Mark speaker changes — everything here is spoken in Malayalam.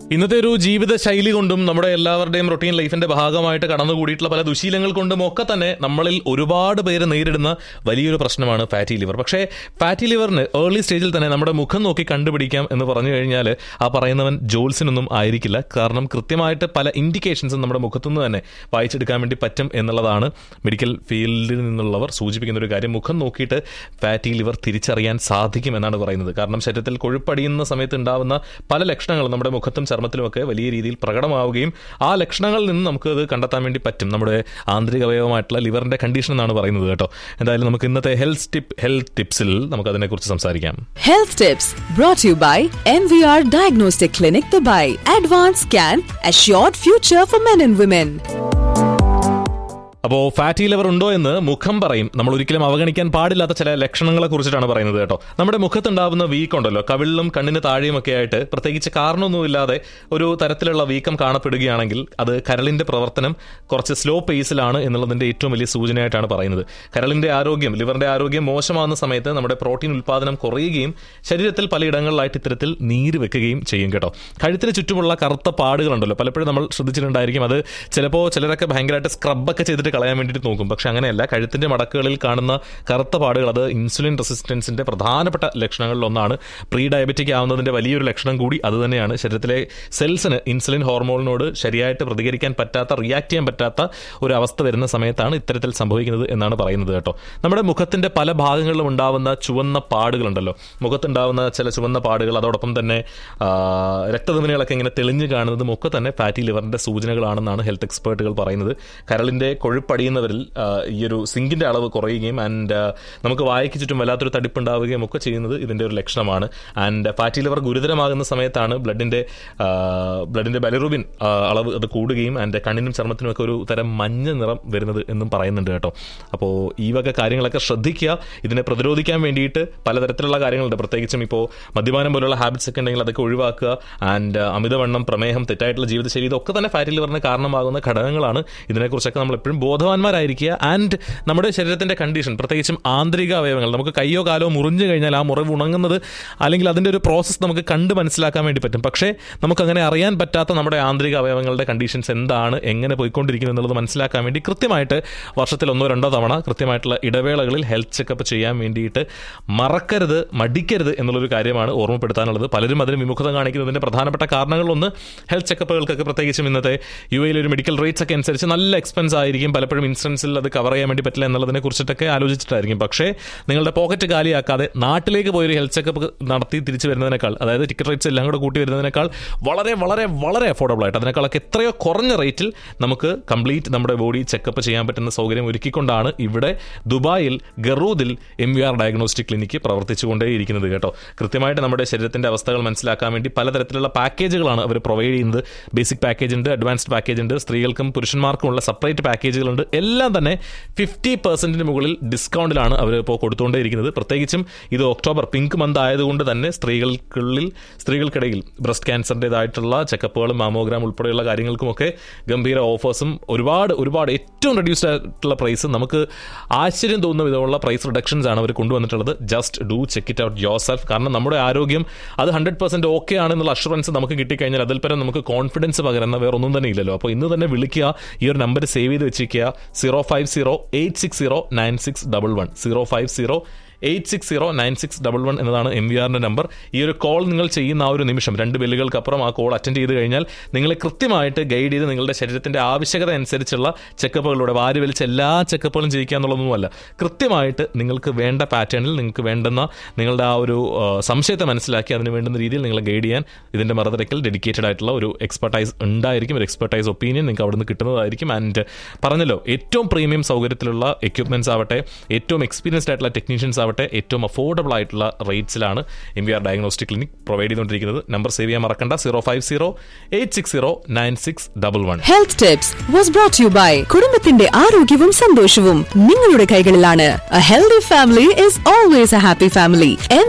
Speaker 1: ഇന്നത്തെ ഒരു ജീവിത ശൈലി കൊണ്ടും നമ്മുടെ എല്ലാവരുടെയും റൊട്ടീൻ ലൈഫിന്റെ ഭാഗമായിട്ട് കടന്നുകൂടിയിട്ടുള്ള പല ദുശീലങ്ങൾ കൊണ്ടും ഒക്കെ തന്നെ നമ്മളിൽ ഒരുപാട് പേര് നേരിടുന്ന വലിയൊരു പ്രശ്നമാണ് ഫാറ്റി ലിവർ പക്ഷേ ഫാറ്റി ലിവറിന് ഏർലി സ്റ്റേജിൽ തന്നെ നമ്മുടെ മുഖം നോക്കി കണ്ടുപിടിക്കാം എന്ന് പറഞ്ഞു കഴിഞ്ഞാൽ ആ പറയുന്നവൻ ജോൽസിനൊന്നും ആയിരിക്കില്ല കാരണം കൃത്യമായിട്ട് പല ഇൻഡിക്കേഷൻസും നമ്മുടെ മുഖത്തുനിന്ന് തന്നെ വായിച്ചെടുക്കാൻ വേണ്ടി പറ്റും എന്നുള്ളതാണ് മെഡിക്കൽ ഫീൽഡിൽ നിന്നുള്ളവർ സൂചിപ്പിക്കുന്ന ഒരു കാര്യം മുഖം നോക്കിയിട്ട് ഫാറ്റി ലിവർ തിരിച്ചറിയാൻ സാധിക്കും എന്നാണ് പറയുന്നത് കാരണം ശരീരത്തിൽ കൊഴുപ്പടിയുന്ന സമയത്ത് ഉണ്ടാവുന്ന പല ലക്ഷണങ്ങളും നമ്മുടെ മുഖത്തും ചർമ്മത്തിലുമൊക്കെ വലിയ രീതിയിൽ പ്രകടമാവുകയും ആ ലക്ഷണങ്ങളിൽ നിന്ന് നമുക്ക് അത് കണ്ടെത്താൻ വേണ്ടി പറ്റും നമ്മുടെ ആന്തരിക അവയവമായിട്ടുള്ള ലിവറിന്റെ കണ്ടീഷൻ എന്നാണ് പറയുന്നത് കേട്ടോ എന്തായാലും നമുക്ക് ഇന്നത്തെ ഹെൽത്ത് ടിപ്പ് ഹെൽത്ത് ടിപ്സിൽ നമുക്ക് അതിനെക്കുറിച്ച് സംസാരിക്കാം
Speaker 2: Health Tips brought to you by MVR Diagnostic Clinic Dubai. Advanced Scan, Assured Future for Men and Women.
Speaker 1: അപ്പോൾ ഫാറ്റി ലിവർ ഉണ്ടോ എന്ന് മുഖം പറയും നമ്മൾ ഒരിക്കലും അവഗണിക്കാൻ പാടില്ലാത്ത ചില ലക്ഷണങ്ങളെ കുറിച്ചിട്ടാണ് പറയുന്നത് കേട്ടോ നമ്മുടെ മുഖത്തുണ്ടാവുന്ന വീക്കം ഉണ്ടല്ലോ കവിളിലും കണ്ണിന് താഴെയും ഒക്കെ ആയിട്ട് പ്രത്യേകിച്ച് കാരണമൊന്നുമില്ലാതെ ഒരു തരത്തിലുള്ള വീക്കം കാണപ്പെടുകയാണെങ്കിൽ അത് കരളിന്റെ പ്രവർത്തനം കുറച്ച് സ്ലോ പേസിലാണ് എന്നുള്ളതിന്റെ ഏറ്റവും വലിയ സൂചനയായിട്ടാണ് പറയുന്നത് കരളിന്റെ ആരോഗ്യം ലിവറിന്റെ ആരോഗ്യം മോശമാകുന്ന സമയത്ത് നമ്മുടെ പ്രോട്ടീൻ ഉൽപ്പാദനം കുറയുകയും ശരീരത്തിൽ പലയിടങ്ങളിലായിട്ട് ഇത്തരത്തിൽ നീര് വെക്കുകയും ചെയ്യും കേട്ടോ കഴുത്തിന് ചുറ്റുമുള്ള കറുത്ത പാടുകളുണ്ടല്ലോ പലപ്പോഴും നമ്മൾ ശ്രദ്ധിച്ചിട്ടുണ്ടായിരിക്കും അത് ചിലപ്പോൾ ചിലരൊക്കെ ഭയങ്കരമായിട്ട് സ്ക്രബൊക്കെ ചെയ്തിട്ട് കളയാൻ വേണ്ടിയിട്ട് നോക്കും പക്ഷെ അങ്ങനെയല്ല കഴുത്തിന്റെ മടക്കുകളിൽ കാണുന്ന കറുത്ത പാടുകൾ അത് ഇൻസുലിൻ റെസിസ്റ്റൻസിന്റെ പ്രധാനപ്പെട്ട ലക്ഷണങ്ങളിൽ ഒന്നാണ് പ്രീ ഡയബറ്റിക് ആവുന്നതിന്റെ വലിയൊരു ലക്ഷണം കൂടി അത് തന്നെയാണ് ശരീരത്തിലെ സെൽസിന് ഇൻസുലിൻ ഹോർമോണിനോട് ശരിയായിട്ട് പ്രതികരിക്കാൻ പറ്റാത്ത റിയാക്ട് ചെയ്യാൻ പറ്റാത്ത ഒരു അവസ്ഥ വരുന്ന സമയത്താണ് ഇത്തരത്തിൽ സംഭവിക്കുന്നത് എന്നാണ് പറയുന്നത് കേട്ടോ നമ്മുടെ മുഖത്തിന്റെ പല ഭാഗങ്ങളിലും ഉണ്ടാവുന്ന ചുവന്ന പാടുകളുണ്ടല്ലോ മുഖത്തുണ്ടാവുന്ന ചില ചുവന്ന പാടുകൾ അതോടൊപ്പം തന്നെ ആ, രക്തധമനികളൊക്കെ ഇങ്ങനെ തെളിഞ്ഞു കാണുന്നതും ഒക്കെ തന്നെ ഫാറ്റി ലിവറിന്റെ സൂചനകളാണെന്നാണ് ഹെൽത്ത് എക്സ്പേർട്ടുകൾ പറയുന്നത് കരളിന്റെ കൊഴുപ്പടിയുന്നവരിൽ ആ, ഈ ഒരു സിങ്കിന്റെ അളവ് കുറയുകയും ആൻഡ് നമുക്ക് വായയ്ക്ക് ചുറ്റും വല്ലാത്തൊരു തടിപ്പുണ്ടാവുകയും ഒക്കെ ചെയ്യുന്നത് ഇതിന്റെ ഒരു ലക്ഷണമാണ് ആൻഡ് ഫാറ്റി ലിവർ ഗുരുതരമാകുന്ന സമയത്താണ് ബ്ലഡിന്റെ ബ്ലഡിന്റെ ബലിറുബിൻ അളവ് അത് കൂടുകയും ആൻഡ് കണ്ണിനും ചർമ്മത്തിനും ഒക്കെ ഒരു തരം മഞ്ഞ നിറം വരുന്നത് എന്നും പറയുന്നുണ്ട് കേട്ടോ അപ്പോൾ ഈ വക കാര്യങ്ങളൊക്കെ ശ്രദ്ധിക്കുക ഇതിനെ പ്രതിരോധിക്കാൻ വേണ്ടിയിട്ട് പലതരത്തിലുള്ള കാര്യങ്ങളുണ്ട് പ്രത്യേകിച്ചും ഇപ്പോൾ മദ്യപാനം പോലുള്ള ഹാബിറ്റ്സ് ഒക്കെ ഉണ്ടെങ്കിൽ അതൊക്കെ ഒഴിവാക്കുക ആൻഡ് അമിതവണ്ണം പ്രമേഹം തെറ്റായിട്ടുള്ള ജീവിതശൈലി ഇതൊക്കെ തന്നെ ഫാറ്റി ലിവറിന് കാരണമാകുന്ന ഘടകങ്ങളാണ് ഇതിനെക്കുറിച്ചൊക്കെ നമ്മൾ എപ്പോഴും ബോധവാന്മാരായിരിക്കുക ആൻഡ് നമ്മുടെ ശരീരത്തിന്റെ കണ്ടീഷൻ പ്രത്യേകിച്ചും ആന്തരിക അവയവങ്ങൾ നമുക്ക് കയ്യോ കാലോ മുറിഞ്ഞു കഴിഞ്ഞാൽ ആ മുറിവ് ഉണങ്ങുന്നത് അല്ലെങ്കിൽ അതിന്റെ ഒരു പ്രോസസ്സ് നമുക്ക് കണ്ട് മനസ്സിലാക്കാൻ വേണ്ടി പറ്റും പക്ഷേ നമുക്കങ്ങനെ അറിയാൻ പറ്റാത്ത നമ്മുടെ ആന്തരിക അവയവങ്ങളുടെ കണ്ടീഷൻസ് എന്താണ് എങ്ങനെ പോയിക്കൊണ്ടിരിക്കുന്നു എന്നുള്ളത് മനസ്സിലാക്കാൻ വേണ്ടി കൃത്യമായിട്ട് വർഷത്തിൽ ഒന്നോ രണ്ടോ തവണ കൃത്യമായിട്ടുള്ള ഇടവേളകളിൽ ഹെൽത്ത് ചെക്കപ്പ് ചെയ്യാൻ വേണ്ടിയിട്ട് മറക്കരുത് മടിക്കരുത് എന്നുള്ളൊരു കാര്യമാണ് ഓർമ്മപ്പെടുത്താനുള്ളത് പലരും അതിന് വിമുഖത കാണിക്കുന്നതിന്റെ പ്രധാനപ്പെട്ട കാരണങ്ങളൊന്ന് ഹെൽത്ത് ചെക്കപ്പുകൾക്കൊക്കെ പ്രത്യേകിച്ചും ഇന്നത്തെ യു എയിൽ ഒരു മെഡിക്കൽ റേറ്റ്സ് ഒക്കെ അനുസരിച്ച് നല്ല എക്സ്പെൻസ് ആയിരിക്കും പലപ്പോഴും ഇൻഷുറൻസിൽ അത് കവർ ചെയ്യാൻ വേണ്ടി പറ്റില്ല എന്നുള്ളതിനെ കുറിച്ചിട്ടൊക്കെ ആലോചിച്ചിട്ടായിരിക്കും പക്ഷേ നിങ്ങളുടെ പോക്കറ്റ് കാലിയാക്കാതെ നാട്ടിലേക്ക് പോയൊരു ഹെൽത്ത് ചെക്കപ്പ് നടത്തി തിരിച്ചു വരുന്നതിനേക്കാൾ അതായത് ടിക്കറ്റ് റേറ്റ്സ് എല്ലാം കൂടെ കൂട്ടി വരുന്നതിനേക്കാൾ വളരെ വളരെ വളരെ അഫോർഡബിൾ ആയിട്ട് അതിനേക്കാളൊക്കെ എത്രയോ കുറഞ്ഞ റേറ്റിൽ നമുക്ക് കംപ്ലീറ്റ് നമ്മുടെ ബോഡി ചെക്കപ്പ് ചെയ്യാൻ പറ്റുന്ന സൗകര്യം ഒരുക്കിക്കൊണ്ടാണ് ഇവിടെ ദുബായിൽ ഗറൂദിൽ M V R diagnostic clinic പ്രവർത്തിച്ചുകൊണ്ടേയിരിക്കുന്നത് കേട്ടോ കൃത്യമായിട്ട് നമ്മുടെ ശരീരത്തിന്റെ അവസ്ഥകൾ മനസ്സിലാക്കാൻ വേണ്ടി പലതരത്തിലുള്ള പാക്കേജുകളാണ് അവർ പ്രൊവൈഡ് ചെയ്യുന്നത് ബേസിക് പാക്കേജ് ഉണ്ട് അഡ്വാൻസ്ഡ് പാക്കേജ് ഉണ്ട് സ്ത്രീകൾക്കും പുരുഷന്മാർക്കും ഉള്ള സെപ്പറേറ്റ് പാക്കേജുകളുണ്ട് എല്ലാം തന്നെ ഫിഫ്റ്റി പെർസെന്റിന് മുകളിൽ ഡിസ്കൗണ്ടിലാണ് അവർ ഇപ്പോൾ കൊടുത്തുകൊണ്ടേയിരിക്കുന്നത് പ്രത്യേകിച്ചും ഇത് ഒക്ടോബർ പിങ്ക് മന്ത് ആയതുകൊണ്ട് തന്നെ സ്ത്രീകൾക്കുള്ളിൽ സ്ത്രീകൾക്കിടയിൽ ബ്രസ്റ്റ് ക്യാൻസറിൻ്റെതായിട്ടുള്ള ചെക്കപ്പുകളും മാമോഗ്രാം ഉൾപ്പെടെയുള്ള കാര്യങ്ങൾക്കുമൊക്കെ ഗംഭീര ഓഫേഴ്സും ഒരുപാട് ഒരുപാട് ഏറ്റവും റെഡ്യൂസ്ഡ് ആയിട്ടുള്ള പ്രൈസ് നമുക്ക് ആശ്ചര്യം തോന്നുന്ന വിധമുള്ള പ്രൈസ് റിഡക്ഷൻസ് ആണ് അവർ കൊണ്ടുവന്നിട്ടുള്ളത് just do check it out yourself കാരണം നമ്മുടെ ആരോഗ്യം അത് ഹൺഡ്രഡ് പെർസെന്റ് ഓക്കെ ആണെന്നുള്ള അഷുറൻസ് നമുക്ക് കിട്ടിക്കഴിഞ്ഞാൽ അതിൽ പരം നമുക്ക് കോൺഫിഡൻസ് പകരുന്ന വേറെ ഒന്നും തന്നെ ഇല്ലല്ലോ അപ്പോൾ ഇന്ന് തന്നെ വിളിക്കുക ഈ ഒരു നമ്പർ സേവ് ചെയ്ത് വെച്ചിരിക്കുക zero five zero eight six zero nine six double one zero five zero eight six zero nine six double one എന്നതാണ് എം വി ആറിന്റെ നമ്പർ ഈ ഒരു കോൾ നിങ്ങൾ ചെയ്യുന്ന ആ ഒരു നിമിഷം രണ്ട് ബെല്ലുകൾക്കപ്പുറം ആ കോൾ അറ്റൻഡ് ചെയ്ത് കഴിഞ്ഞാൽ നിങ്ങളെ കൃത്യമായിട്ട് ഗൈഡ് ചെയ്ത് നിങ്ങളുടെ ശരീരത്തിന്റെ ആവശ്യകത അനുസരിച്ചുള്ള ചെക്കപ്പുകളിലൂടെ വാരി വലിച്ച എല്ലാ ചെക്കപ്പുകളും ചെയ്യിക്കുക എന്നുള്ളതൊന്നുമല്ല കൃത്യമായിട്ട് നിങ്ങൾക്ക് വേണ്ട പാറ്റേണിൽ നിങ്ങൾക്ക് വേണ്ടുന്ന നിങ്ങളുടെ ആ ഒരു ആ, സംശയത്തെ മനസ്സിലാക്കി അതിന് വേണ്ടുന്ന രീതിയിൽ നിങ്ങളെ ഗൈഡ് ചെയ്യാൻ ഇതിന്റെ മറുതരക്കിൽ ഡെഡിക്കേറ്റഡ് ആയിട്ടുള്ള ഒരു എക്സ്പെർട്ടൈസ് ഉണ്ടായിരിക്കും ഒരു എക്സ്പെർട്ടൈസ് ഒപ്പീനിയൻ നിങ്ങൾക്ക് അവിടുന്ന് കിട്ടുന്നതായിരിക്കും ആൻഡ് പറഞ്ഞല്ലോ ഏറ്റവും പ്രീമിയം സൗകര്യത്തിലുള്ള എക്യുപ്മെന്റ്സ് ആവട്ടെ ഏറ്റവും എക്സ്പീരിയൻസ്ഡ് ആയിട്ടുള്ള ടെക്നീഷ്യൻസ് ആവട്ടെ ഏറ്റവും അഫോർഡബിൾ ആയിട്ടുള്ള റേറ്റ്സിലാണ് M V R diagnostic clinic provide ചെയ്തുകൊണ്ടിരിക്കുന്നത് നമ്പർ സേവ് ചെയ്യാൻ മറക്കണ്ട zero five zero eight six zero nine six double one
Speaker 2: Health Tips was brought to you by കുടുംബത്തിന്റെ ആരോഗ്യവും സന്തോഷവും നിങ്ങളുടെ കൈകളിലാണ് A healthy family is always a happy family.